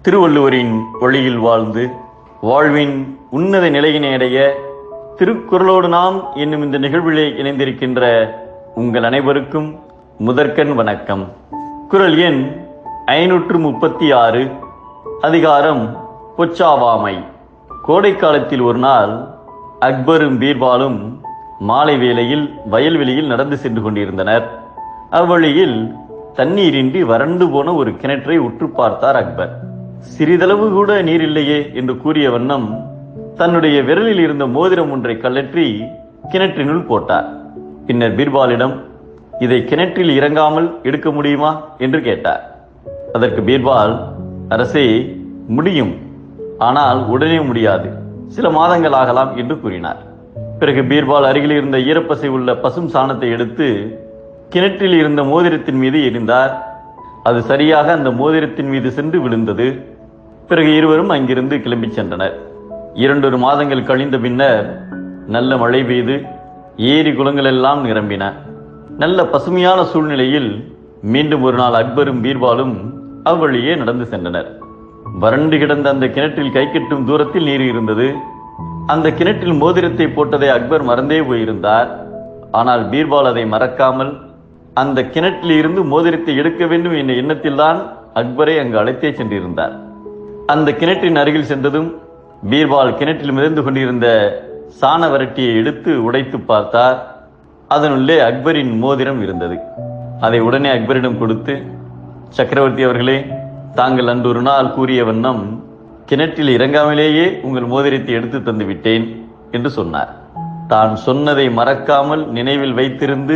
திருவள்ளுவரின் வழியில் வாழ்ந்து வாழ்வின் உன்னத நிலையினை அடைய திருக்குறளோடு நாம் என்னும் இந்த நிகழ்விலே இணைந்திருக்கின்ற உங்கள் அனைவருக்கும் முதற்கண் வணக்கம் குரல் எண் ஐநூற்று முப்பத்தி ஆறு அதிகாரம் பொச்சாவாமை கோடை காலத்தில் ஒரு நாள் அக்பரும் பீர்பாலும் மாலை வேளையில் வயல்வெளியில் நடந்து சென்று கொண்டிருந்தனர் அவ்வழியில் தண்ணீரின்றி வறண்டு போன ஒரு கிணற்றை உற்று பார்த்தார் அக்பர் சிறிதளவு கூட நீர் இல்லையே என்று கூறிய வண்ணம் தன்னுடைய விரலில் இருந்த மோதிரம் ஒன்றை கழற்றி கிணற்றினுள் போட்டார் பின்னர் பீர்பாலிடம் இதை கிணற்றில் இறங்காமல் எடுக்க முடியுமா என்று கேட்டார் அதற்கு பீர்பால் அரசே முடியும் ஆனால் உடனே முடியாது சில மாதங்கள் ஆகலாம் என்று கூறினார் பிறகு பீர்பால் அருகில் இருந்த ஈரப்பசை உள்ள பசும் சாணத்தை எடுத்து கிணற்றில் இருந்த மோதிரத்தின் மீது எரிந்தார் அது சரியாக அந்த மோதிரத்தின் மீது சென்று விழுந்தது பிறகு இருவரும் அங்கிருந்து கிளம்பிச் சென்றனர் இரண்டொரு மாதங்கள் கழிந்த பின்னர் நல்ல மழை பெய்து ஏரி குளங்கள் எல்லாம் நிரம்பின நல்ல பசுமையான சூழ்நிலையில் மீண்டும் ஒரு நாள் அக்பரும் பீர்பாலும் அவ்வழியே நடந்து சென்றனர் வறண்டு கிடந்த அந்த கிணற்றில் கை கட்டும் தூரத்தில் நீர் இருந்தது அந்த கிணற்றில் மோதிரத்தை போட்டதை அக்பர் மறந்தே போயிருந்தார் ஆனால் பீர்பால் அதை மறக்காமல் அந்த கிணற்றில் இருந்து மோதிரத்தை எடுக்க வேண்டும் என்ற எண்ணத்தில்தான் அக்பரை அங்கு அழைத்தே சென்றிருந்தார் அந்த கிணற்றின் அருகில் சென்றதும் பீர்பால் கிணற்றில் மிதந்து கொண்டிருந்த சாண வரட்டியை எடுத்து உடைத்து பார்த்தார் அதனுள்ளே அக்பரின் மோதிரம் இருந்தது அதை உடனே அக்பரிடம் கொடுத்து சக்கரவர்த்தி அவர்களே தாங்கள் அன்று ஒரு நாள் கூறிய வண்ணம் கிணற்றில் இறங்காமலேயே உங்கள் மோதிரத்தை எடுத்து தந்து விட்டேன் என்று சொன்னார் தான் சொன்னதை மறக்காமல் நினைவில் வைத்திருந்து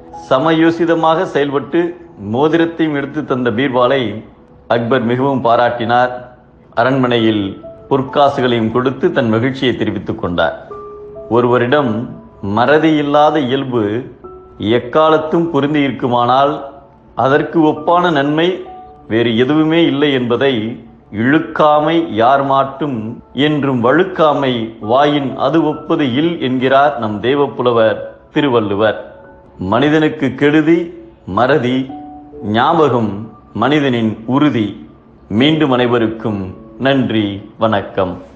சமயோசிதமாக செயல்பட்டு மோதிரத்தையும் எடுத்து தந்த பீர்பாலை அக்பர் மிகவும் பாராட்டினார் அரண்மனையில் பொற்காசுகளையும் கொடுத்து தன் மகிழ்ச்சியை தெரிவித்துக் கொண்டார் ஒருவரிடம் மறதி இல்லாத இயல்பு எக்காலத்தும் பொருந்தி இருக்குமானால் அதற்கு ஒப்பான நன்மை வேறு எதுவுமே இல்லை என்பதை இழுக்காமை யார் மாட்டும் என்றும் வழுக்காமை வாயின் அது ஒப்பது இல் என்கிறார் நம் தேவப்புலவர் திருவள்ளுவர் மனிதனுக்கு கெடுதி மறதி ஞாபகம் மனிதனின் உறுதி மீண்டும் அனைவருக்கும் நன்றி வணக்கம்